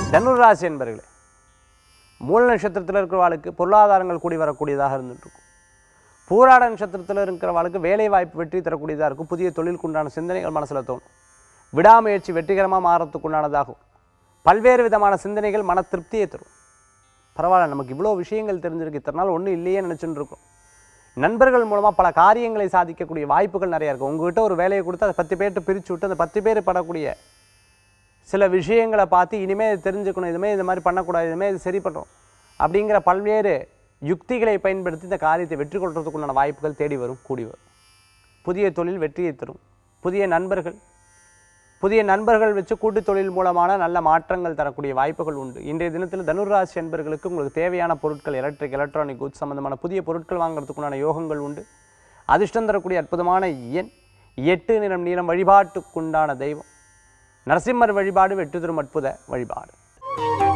தனுராசி என்பர்களே மூல நட்சத்திரத்தில் இருக்கிறவாளுக்கு பொருளாதாரங்கள் கூடி வரக்கூடியதாக இருந்துட்டு இருக்கும் பூராட நட்சத்திரத்தில் இருக்கிறவாளுக்கு வேலை வாய்ப்பு வெற்றி தரக்கூடியதாக இருக்கும் புதிய தொழிலுக்கு உண்டான சிந்தனைகள் மனசில் தோணும் விடாமுயற்சி வெற்றிகரமாக மாறத்துக்கு உண்டானதாகும் பல்வேறு விதமான சிந்தனைகள் மன திருப்தியை தரும் பரவாயில்ல நமக்கு இவ்வளோ விஷயங்கள் தெரிஞ்சிருக்கு இத்தனை நாள் ஒன்றும் இல்லையே நினச்சிட்டு இருக்கோம் நண்பர்கள் மூலமாக பல காரியங்களை சாதிக்கக்கூடிய வாய்ப்புகள் நிறையா இருக்குது உங்ககிட்ட ஒரு வேலையை கொடுத்து அதை பத்து பேர்கிட்ட பிரித்து விட்டு அந்த பத்து பேர் படக்கூடிய சில விஷயங்களை பார்த்து இனிமேல் இது தெரிஞ்சுக்கணும் இதுமே இது மாதிரி பண்ணக்கூடாது இதுமே இது சரி பண்ணுறோம் அப்படிங்கிற பல்வேறு யுக்திகளை பயன்படுத்தி இந்த காரியத்தை வெற்றி கொள்றதுக்குண்டான வாய்ப்புகள் தேடி வரும் கூடி வரும் புதிய தொழில் வெற்றியை தரும் புதிய நண்பர்கள் புதிய நண்பர்கள் வச்சு கூட்டு தொழில் மூலமான நல்ல மாற்றங்கள் தரக்கூடிய வாய்ப்புகள் உண்டு இன்றைய தினத்தில் தனுராசி என்பர்களுக்கு உங்களுக்கு தேவையான பொருட்கள் எலக்ட்ரிக் எலக்ட்ரானிக் குட்ஸ் சம்பந்தமான புதிய பொருட்கள் வாங்குறதுக்குண்டான யோகங்கள் உண்டு அதிர்ஷ்டம் தரக்கூடிய அற்புதமான எண் எட்டு நிறம் நீளம் வழிபாட்டுக்குண்டான தெய்வம் நரசிம்மர் வழிபாடு வெற்றி தரும் அற்புத வழிபாடு